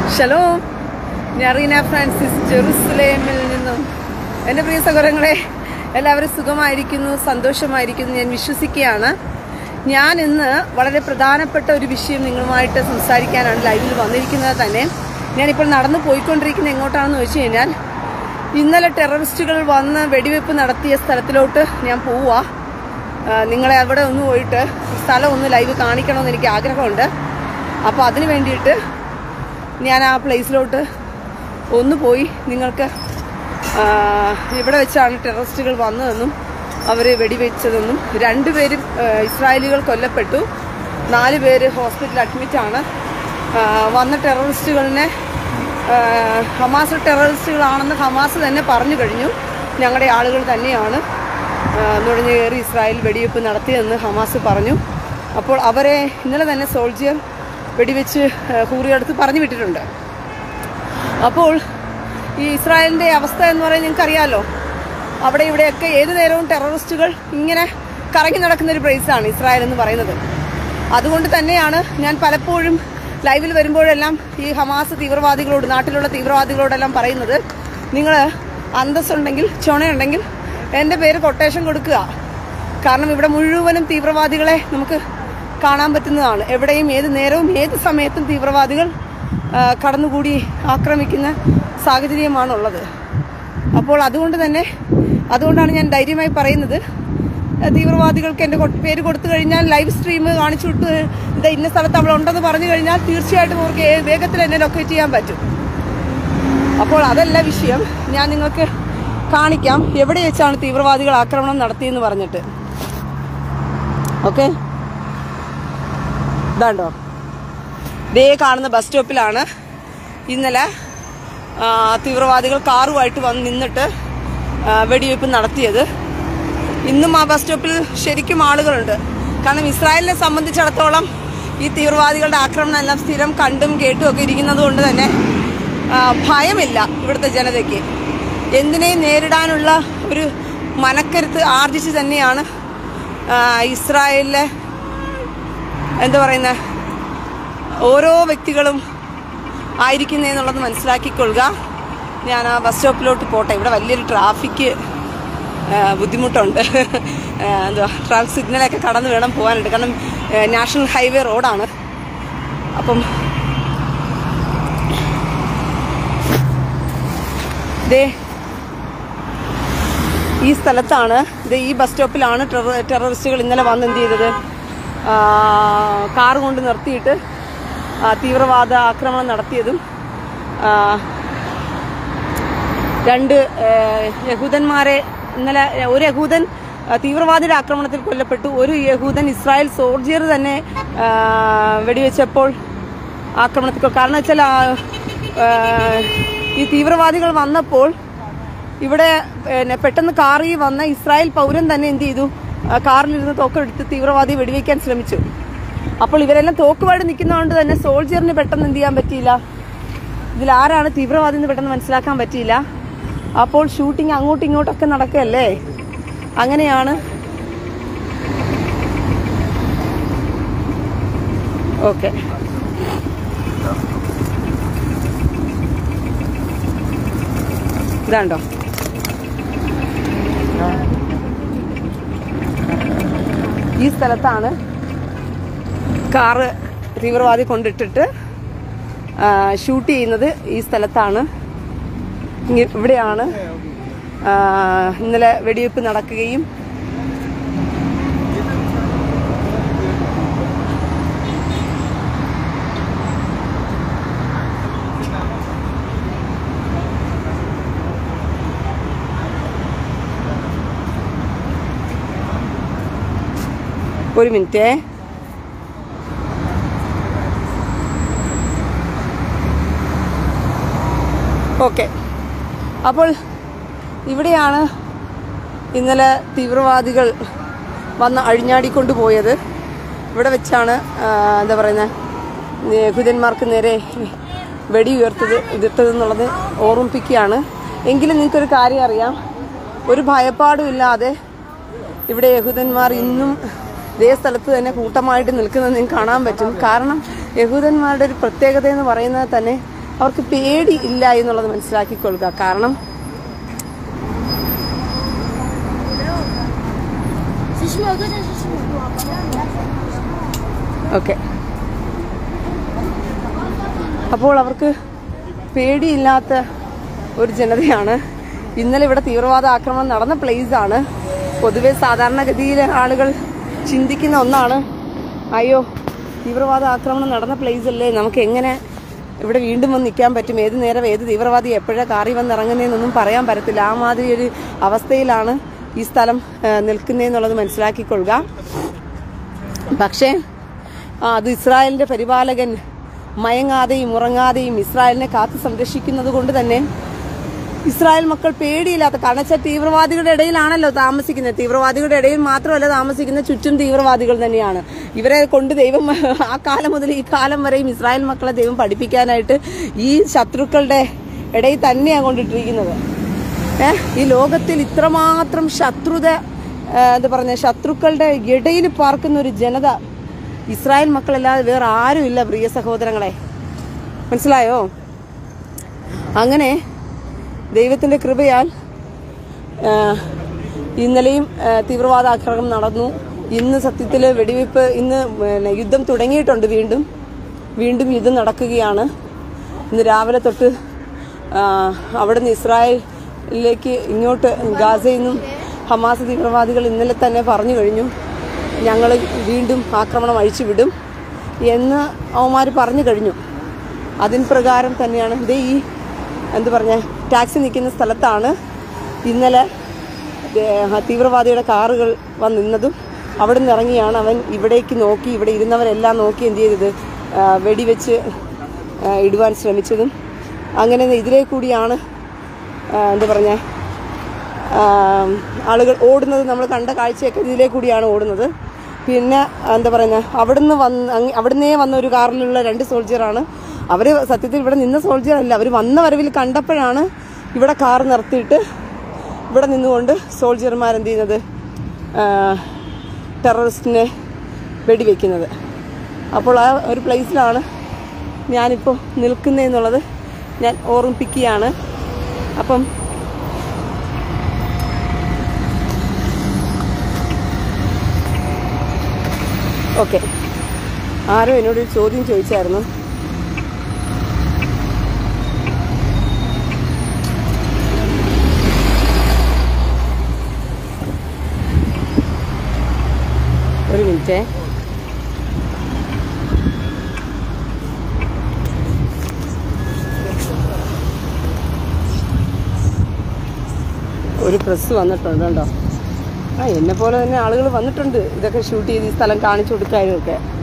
ഷലോ ഞാൻ റീന ഫ്രാൻസിസ് ജെറുസലേമിൽ നിന്നും എൻ്റെ പ്രിയ സഹോദരങ്ങളെ എല്ലാവരും സുഖമായിരിക്കുന്നു സന്തോഷമായിരിക്കുന്നു ഞാൻ വിശ്വസിക്കുകയാണ് ഞാൻ ഇന്ന് വളരെ പ്രധാനപ്പെട്ട ഒരു വിഷയം നിങ്ങളുമായിട്ട് സംസാരിക്കാനാണ് ലൈവിൽ വന്നിരിക്കുന്നത് തന്നെ ഞാനിപ്പോൾ നടന്നു പോയിക്കൊണ്ടിരിക്കുന്ന എങ്ങോട്ടാണെന്ന് വെച്ച് കഴിഞ്ഞാൽ ഇന്നലെ ടെററിസ്റ്റുകൾ വന്ന് വെടിവെപ്പ് നടത്തിയ സ്ഥലത്തിലോട്ട് ഞാൻ പോവുക ആ, നിങ്ങളെ അവിടെ ഒന്ന് പോയിട്ട് സ്ഥലം ഒന്ന് ലൈവ് കാണിക്കണമെന്ന് എനിക്ക് ആഗ്രഹമുണ്ട് അപ്പോൾ അതിന് വേണ്ടിയിട്ട് ഞാൻ ആ പ്ലേസിലോട്ട് ഒന്ന് പോയി നിങ്ങൾക്ക് ആ, ഇവിടെ വെച്ചാണ് ടെററിസ്റ്റുകൾ വന്നതെന്നും അവർ വെടിവെച്ചതെന്നും രണ്ടുപേരും ആ, ഇസ്രായേലികൾ കൊല്ലപ്പെട്ടു നാല് പേര് ഹോസ്പിറ്റലിൽ അഡ്മിറ്റാണ് ആ, വന്ന ടെററിസ്റ്റുകളിനെ ആ, ഹമാസ് ടെററിസ്റ്റുകളാണെന്ന് ഹമാസ് തന്നെ പറഞ്ഞു കഴിഞ്ഞു ഞങ്ങളുടെ ആളുകൾ തന്നെയാണ് ആ, നുഴഞ്ഞു കയറി ഇസ്രായേൽ വെടിവെപ്പ് നടത്തിയെന്ന് ഹമാസ് പറഞ്ഞു അപ്പോൾ അവരെ ഇന്നലെ തന്നെ സോൾജിയർ വെടിവെച്ച് ആ, ഹൂറിയടുത്ത് പറഞ്ഞു വിട്ടിട്ടുണ്ട് അപ്പോൾ ഈ ഇസ്രായേലിൻ്റെ അവസ്ഥ എന്ന് പറയുന്നത് നിങ്ങൾക്കറിയാലോ അവിടെ ഇവിടെയൊക്കെ ഏത് നേരവും ടെററിസ്റ്റുകൾ ഇങ്ങനെ കറങ്ങി നടക്കുന്ന ഒരു പ്ലേസാണ് ഇസ്രായേൽ എന്ന് പറയുന്നത് അതുകൊണ്ട് തന്നെയാണ് ഞാൻ പലപ്പോഴും ലൈവിൽ വരുമ്പോഴെല്ലാം ഈ ഹമാസ് തീവ്രവാദികളോട് നാട്ടിലുള്ള തീവ്രവാദികളോടെല്ലാം പറയുന്നത് നിങ്ങൾ അന്തസ്സുണ്ടെങ്കിൽ ചുണയുണ്ടെങ്കിൽ എൻ്റെ പേര് കൊട്ടേഷൻ കൊടുക്കുക കാരണം ഇവിടെ മുഴുവനും തീവ്രവാദികളെ നമുക്ക് കാണാൻ പറ്റുന്നതാണ് എവിടെയും ഏത് നേരവും ഏത് സമയത്തും തീവ്രവാദികൾ ആ, കടന്നുകൂടി ആക്രമിക്കുന്ന സാഹചര്യമാണുള്ളത് അപ്പോൾ അതുകൊണ്ട് തന്നെ അതുകൊണ്ടാണ് ഞാൻ ധൈര്യമായി പറയുന്നത് ആ, തീവ്രവാദികൾക്ക് എൻ്റെ കൊ- പേര് കൊടുത്തു കഴിഞ്ഞാൽ ലൈവ് സ്ട്രീം കാണിച്ചു വിട്ട് ഇത് ഇന്ന സ്ഥലത്ത് അവൾ ഉണ്ടെന്ന് പറഞ്ഞു കഴിഞ്ഞാൽ തീർച്ചയായിട്ടും അവർക്ക് ഏ- വേഗത്തിൽ എന്നെ ലൊക്കേറ്റ് ചെയ്യാൻ പറ്റും അപ്പോൾ അതല്ല വിഷയം ഞാൻ നിങ്ങൾക്ക് കാണിക്കാം എവിടെ വെച്ചാണ് തീവ്രവാദികൾ ആക്രമണം നടത്തിയെന്ന് പറഞ്ഞിട്ട് ഓക്കെ ഇതാണ്ടോ ദേ കാണുന്ന ബസ് സ്റ്റോപ്പിലാണ് ഇന്നലെ ആ, തീവ്രവാദികൾ കാറുമായിട്ട് വന്ന് നിന്നിട്ട് ആ, വെടിവെപ്പ് നടത്തിയത് ഇന്നും ആ ബസ് സ്റ്റോപ്പിൽ ശരിക്കും ആളുകളുണ്ട് കാരണം ഇസ്രായേലിനെ സംബന്ധിച്ചിടത്തോളം ഈ തീവ്രവാദികളുടെ ആക്രമണം എല്ലാം സ്ഥിരം കണ്ടും കേട്ടും ഒക്കെ ഇരിക്കുന്നത് കൊണ്ട് തന്നെ ആ, ഭയമില്ല ഇവിടുത്തെ ജനതയ്ക്ക് എന്തിനേയും നേരിടാനുള്ള ഒരു മനക്കരുത്ത് ആർജിച്ച് തന്നെയാണ് ആ, ഇസ്രായേലിലെ എന്താ പറയുന്ന ഓരോ വ്യക്തികളും ആയിരിക്കുന്നതെന്നുള്ളത് മനസ്സിലാക്കിക്കൊള്ളുക ഞാൻ ആ ബസ് സ്റ്റോപ്പിലോട്ട് പോട്ടെ ഇവിടെ വലിയൊരു ട്രാഫിക് ബുദ്ധിമുട്ടുണ്ട് ആ, എന്തുവാ ട്രാഫിക് സിഗ്നലൊക്കെ കടന്ന് വേണം പോകാനായിട്ട് കാരണം ആ, നാഷണൽ ഹൈവേ റോഡാണ് അപ്പം ദേ ഈ സ്ഥലത്താണ് ഇത് ഈ ബസ് സ്റ്റോപ്പിലാണ് ടെറ- ടെററിസ്റ്റുകൾ ഇന്നലെ വന്ന് എന്ത് ചെയ്തത് ആ, കാർ കൊണ്ട് നിർത്തിയിട്ട് ആ, തീവ്രവാദ ആക്രമണം നടത്തിയതും ആ, രണ്ട് ഏ, യഹൂദന്മാരെ ഇന്നലെ ഒരു യഹൂദൻ ആ, തീവ്രവാദിയുടെ ആക്രമണത്തിൽ കൊല്ലപ്പെട്ടു ഒരു യഹൂദൻ ഇസ്രായേൽ സോൾജിയർ തന്നെ ആ, വെടിവെച്ചപ്പോൾ ആക്രമണത്തിൽ കൊ- കാരണം വെച്ചാൽ ആ, ആ, ഈ തീവ്രവാദികൾ വന്നപ്പോൾ ഇവിടെ പിന്നെ പെട്ടെന്ന് കാറിൽ വന്ന ഇസ്രായേൽ പൗരൻ തന്നെ എന്ത് ചെയ്തു ആ, കാറിലിരുന്ന് തോക്കെടുത്ത് തീവ്രവാദി വെടിവെക്കാൻ ശ്രമിച്ചു അപ്പോൾ ഇവരെല്ലാം തോക്കുമായിട്ട് നിൽക്കുന്നതുകൊണ്ട് തന്നെ സോൾജിയറിന് പെട്ടെന്ന് എന്ത് ചെയ്യാൻ പറ്റിയില്ല ഇതിൽ ആരാണ് തീവ്രവാദി എന്ന് പെട്ടെന്ന് മനസ്സിലാക്കാൻ പറ്റിയില്ല അപ്പോൾ ഷൂട്ടിംഗ് അങ്ങോട്ടും ഇങ്ങോട്ടൊക്കെ നടക്കുകയല്ലേ അങ്ങനെയാണ് ഓക്കെ ഇതാണ്ടോ ഈ സ്ഥലത്താണ് കാറ് തീവ്രവാദി കൊണ്ടിട്ടിട്ട് ആ, ഷൂട്ട് ചെയ്യുന്നത് ഈ സ്ഥലത്താണ് ഇങ്ങ- ഇവിടെയാണ് ആ, ഇന്നലെ വെടിവെപ്പ് നടക്കുകയും ഒരു മിനിറ്റേ ഓക്കെ അപ്പോൾ ഇവിടെയാണ് ഇന്നലെ തീവ്രവാദികൾ വന്ന് അഴിഞ്ഞാടിക്കൊണ്ട് പോയത് ഇവിടെ വെച്ചാണ് ആ, എന്താ പറയുന്നത് യഹൂദന്മാർക്ക് നേരെ വെടി ഉയർത്തത് ഇതിർത്തതെന്നുള്ളത് ഓർമ്മിപ്പിക്കുകയാണ് എങ്കിലും നിങ്ങൾക്കൊരു കാര്യം അറിയാം ഒരു ഭയപ്പാടും ഇല്ലാതെ ഇവിടെ യഹൂദന്മാർ ഇന്നും ഇതേ സ്ഥലത്ത് തന്നെ കൂട്ടമായിട്ട് നിൽക്കുന്നത് നിങ്ങൾക്ക് കാണാൻ പറ്റും കാരണം യഹൂദന്മാരുടെ ഒരു പ്രത്യേകത എന്ന് പറയുന്നത് തന്നെ അവർക്ക് പേടി ഇല്ല എന്നുള്ളത് മനസ്സിലാക്കിക്കൊള്ളുക കാരണം Слышимо, вот это слышимо. ഓക്കെ അപ്പോൾ അവർക്ക് പേടിയില്ലാത്ത ഒരു ജനതയാണ് ഇന്നലെ ഇവിടെ തീവ്രവാദ ആക്രമണം നടന്ന പ്ലേസ് ആണ് പൊതുവെ സാധാരണഗതിയിൽ ആളുകൾ ചിന്തിക്കുന്ന ഒന്നാണ് അയ്യോ തീവ്രവാദ ആക്രമണം നടന്ന പ്ലേസ് അല്ലേ നമുക്ക് എങ്ങനെ ഇവിടെ വീണ്ടും വന്ന് നിൽക്കാൻ പറ്റും ഏത് നേരം ഏത് തീവ്രവാദി എപ്പോഴാണ് കാറി വന്ന് ഇറങ്ങുന്നതെന്നൊന്നും പറയാൻ പറ്റത്തില്ല ആ മാതിരി ഒരു അവസ്ഥയിലാണ് ഈ സ്ഥലം ആ, നിൽക്കുന്നതെന്നുള്ളത് മനസ്സിലാക്കിക്കൊള്ളുക പക്ഷേ ആ, അത് ഇസ്രായേലിന്റെ പരിപാലകൻ മയങ്ങാതെയും ഉറങ്ങാതെയും ഇസ്രായേലിനെ കാത്തു സംരക്ഷിക്കുന്നത് കൊണ്ട് തന്നെ ഇസ്രായേൽ മക്കൾ പേടിയില്ലാത്ത കാരണം വെച്ചാൽ തീവ്രവാദികളുടെ ഇടയിലാണല്ലോ താമസിക്കുന്നത് തീവ്രവാദികളുടെ ഇടയിൽ മാത്രമല്ല താമസിക്കുന്ന ചുറ്റും തീവ്രവാദികൾ തന്നെയാണ് ഇവരെ കൊണ്ട് ദൈവം ആ കാലം മുതൽ ഈ കാലം വരെയും ഇസ്രായേൽ മക്കളെ ദൈവം പഠിപ്പിക്കാനായിട്ട് ഈ ശത്രുക്കളുടെ ഇടയിൽ തന്നെയാണ് കൊണ്ടിട്ടിരിക്കുന്നത് ഏ ഈ ലോകത്തിൽ ഇത്രമാത്രം ശത്രുത ഏ, എന്താ പറഞ്ഞ ശത്രുക്കളുടെ ഇടയിൽ പാർക്കുന്ന ഒരു ജനത ഇസ്രായേൽ മക്കളല്ലാതെ വേറെ ആരുമില്ല പ്രിയ സഹോദരങ്ങളെ മനസ്സിലായോ അങ്ങനെ ദൈവത്തിന്റെ കൃപയാൽ ആ, ഇന്നലെയും ആ, തീവ്രവാദ ആക്രമണം നടന്നു ഇന്ന് സത്യത്തിൽ വെടിവെപ്പ് ഇന്ന് പിന്നെ യുദ്ധം തുടങ്ങിയിട്ടുണ്ട് വീണ്ടും വീണ്ടും യുദ്ധം നടക്കുകയാണ് ഇന്ന് രാവിലെ തൊട്ട് ആ, അവിടുന്ന് ഇസ്രായേലിലേക്ക് ഇങ്ങോട്ട് ഗാസയിൽ നിന്നും ഹമാസ് തീവ്രവാദികൾ ഇന്നലെ തന്നെ പറഞ്ഞു കഴിഞ്ഞു ഞങ്ങൾ വീണ്ടും ആക്രമണം അഴിച്ചുവിടും എന്ന് അവന്മാർ പറഞ്ഞു കഴിഞ്ഞു അതിൻ പ്രകാരം തന്നെയാണ് ഇതേ ഈ എന്ത് പറഞ്ഞ ടാക്സി നിൽക്കുന്ന സ്ഥലത്താണ് ഇന്നലെ ദേ- തീവ്രവാദിയുടെ കാറുകൾ വന്ന് നിന്നതും അവിടെ നിന്ന് ഇറങ്ങിയാണ് അവൻ ഇവിടേക്ക് നോക്കി ഇവിടെ ഇരുന്നവരെല്ലാം നോക്കി എന്ത് ചെയ്തത് ആ, വെടിവെച്ച് ആ, ഇടുവാൻ ശ്രമിച്ചതും അങ്ങനെ ഇതിലേ കൂടിയാണ് ആ, എന്താ പറഞ്ഞ ആളുകൾ ഓടുന്നത് നമ്മൾ കണ്ട കാഴ്ചയൊക്കെ ഇതിലേ കൂടിയാണ് ഓടുന്നത് പിന്നെ എന്താ പറയുന്നത് അവിടുന്ന് വന്ന് അങ്ങ് അവിടുന്നേ വന്ന ഒരു കാറിലുള്ള രണ്ട് സോൾജിയറാണ് അവർ സത്യത്തിൽ ഇവിടെ നിന്ന സോൾജിയർ അല്ല അവർ വന്ന വരവിൽ കണ്ടപ്പോഴാണ് ഇവിടെ കാർ നിർത്തിയിട്ട് ഇവിടെ നിന്നുകൊണ്ട് സോൾജിയർമാർ എന്ത് ചെയ്യുന്നത് ടെററിസ്റ്റിനെ വെടിവെക്കുന്നത് അപ്പോൾ ആ ഒരു പ്ലേസിലാണ് ഞാനിപ്പോൾ നിൽക്കുന്നതെന്നുള്ളത് ഞാൻ ഓർമ്മിപ്പിക്കുകയാണ് അപ്പം ഓക്കെ ആരോ എന്നോട് ഒരു ചോദ്യം ചോദിച്ചായിരുന്നു ഒരു മിനിറ്റേ ഒരു പ്രസ് വന്നിട്ടുണ്ട് കേട്ടോ ആ എന്നെ പോലെ തന്നെ ആളുകൾ വന്നിട്ടുണ്ട് ഇതൊക്കെ ഷൂട്ട് ചെയ്ത് ഈ സ്ഥലം കാണിച്ചു കൊടുക്കാനും ഒക്കെ